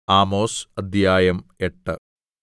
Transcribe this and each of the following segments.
Amos അദ്ധ്യായം എട്ട്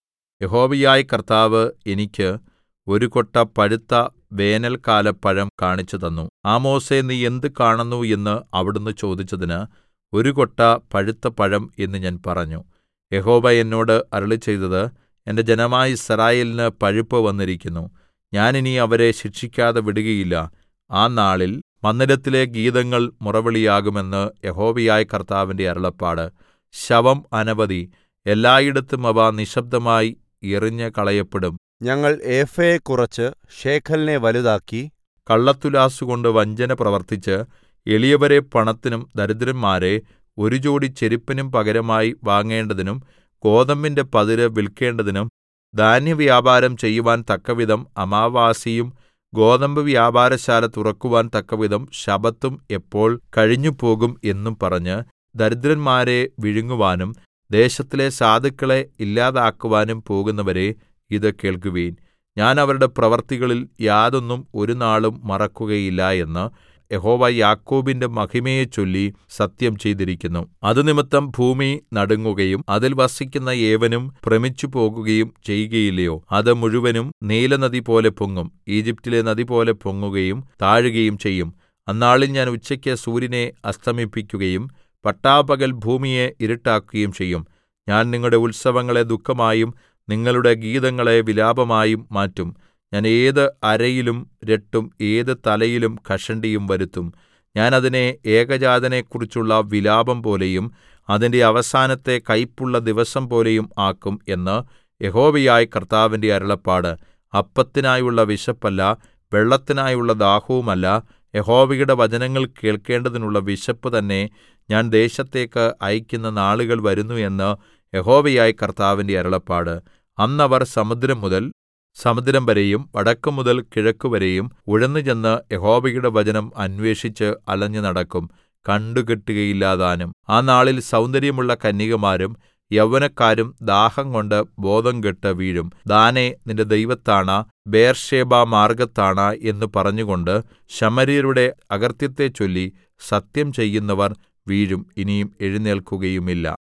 യഹോവയായ കർത്താവ് എനിക്ക് ഒരു കൊട്ട പഴുത്ത വേനൽക്കാലപ്പഴം കാണിച്ചുതന്നു ആമോസേ നീ എന്ത് കാണുന്നു എന്ന് അവിടുന്ന് ചോദിച്ചതിന് ഒരു കൊട്ട പഴുത്ത പഴം എന്ന് ഞാൻ പറഞ്ഞു യഹോവ എന്നോട് അരുളിച്ചെയ്തത് എന്റെ ജനമായ യിസ്രായേലിന് പഴുപ്പ് വന്നിരിക്കുന്നു ഞാൻ ഇനി അവരെ ശിക്ഷിക്കാതെ വിടുകയില്ല ആ നാളിൽ മന്ദിരത്തിലെ ഗീതങ്ങൾ മുറവിളിയാകുമെന്ന് യഹോവയായ കർത്താവിന്റെ അരുളപ്പാട് ശവം അനവധി എല്ലായിടത്തും അവ നിശ്ശബ്ദമായി എറിഞ്ഞുകളയപ്പെടും ഞങ്ങൾ ഏഫയെ കുറച്ച് ശേക്കലിനെ വലുതാക്കി കള്ളത്തുലാസ്സുകൊണ്ട് വഞ്ചന പ്രവർത്തിച്ച് എളിയവരെ പണത്തിനും ദരിദ്രന്മാരെ ഒരു ജോടി ചെരുപ്പിനും പകരമായി വാങ്ങേണ്ടതിനും ഗോതമ്പിന്റെ പതിര് വിൽക്കേണ്ടതിനും ധാന്യവ്യാപാരം ചെയ്യുവാൻ തക്കവിധം അമാവാസിയും ഗോതമ്പ് വ്യാപാരശാല തുറക്കുവാൻ തക്കവിധം ശബ്ബത്തും എപ്പോൾ കഴിഞ്ഞുപോകും എന്നും പറഞ്ഞ് ദരിദ്രന്മാരെ വിഴുങ്ങുവാനും ദേശത്തിലെ സാധുക്കളെ ഇല്ലാതാക്കുവാനും പോകുന്നവരേ ഇത് കേൾക്കുവിൻ ഞാൻ അവരുടെ പ്രവൃത്തികളിൽ യാതൊന്നും ഒരുനാളും മറക്കുകയില്ല എന്ന് യഹോവ യാക്കോബിന്റെ മഹിമയെച്ചൊല്ലി സത്യം ചെയ്തിരിക്കുന്നു അതുനിമിത്തം ഭൂമി നടുങ്ങുകയും അതിൽ വസിക്കുന്ന ഏവനും ഭ്രമിച്ചുപോകുകയും ചെയ്യുകയില്ലയോ അത് മുഴുവനും നീലനദിപോലെ പൊങ്ങും ഈജിപ്റ്റിലെ നദിപോലെ പൊങ്ങുകയും താഴുകയും ചെയ്യും അന്നാളിൽ ഞാൻ ഉച്ചയ്ക്ക് സൂര്യനെ അസ്തമിപ്പിക്കുകയും പട്ടാപ്പകൽ ഭൂമിയെ ഇരുട്ടാക്കുകയും ചെയ്യും ഞാൻ നിങ്ങളുടെ ഉത്സവങ്ങളെ ദുഃഖമായും നിങ്ങളുടെ ഗീതങ്ങളെ വിലാപമായും മാറ്റും ഞാൻ ഏത് അരയിലും രട്ടും ഏത് തലയിലും കഷണ്ടിയും വരുത്തും ഞാൻ അതിനെ ഏകജാതനെക്കുറിച്ചുള്ള വിലാപം പോലെയും അതിന്റെ അവസാനത്തെ കൈപ്പുള്ള ദിവസം പോലെയും ആക്കും എന്ന് യഹോവയായ കർത്താവിന്റെ അരുളപ്പാട് അപ്പത്തിനായുള്ള വിശപ്പല്ല വെള്ളത്തിനായുള്ള ദാഹവുമല്ല യഹോവയുടെ വചനങ്ങൾ കേൾക്കേണ്ടതിനുള്ള വിശപ്പ് തന്നെ ഞാൻ ദേശത്തേക്ക് അയക്കുന്ന നാളുകൾ വരുന്നു എന്ന് യഹോവയായ കർത്താവിന്റെ അരുളപ്പാട് അന്ന് അവർ സമുദ്രം മുതൽ സമുദ്രം വരെയും വടക്കുമുതൽ കിഴക്കുവരെയും ഉഴന്നുചെന്ന് യഹോവയുടെ വചനം അന്വേഷിച്ച് അലഞ്ഞു നടക്കും കണ്ടുകിട്ടുകയില്ലതാനും ആ നാളിൽ സൗന്ദര്യമുള്ള കന്യകമാരും യൗവനക്കാരും ദാഹംകൊണ്ട് ബോധംകെട്ട് വീഴും ദാനേ നിന്റെ ദൈവത്താണ ബേർശേബ മാർഗ്ഗത്താണ എന്ന് പറഞ്ഞുകൊണ്ട് ശമര്യരുടെ അകൃത്യത്തെച്ചൊല്ലി സത്യം ചെയ്യുന്നവർ വീഴും ഇനി എഴുന്നേൽക്കുകയുമില്ല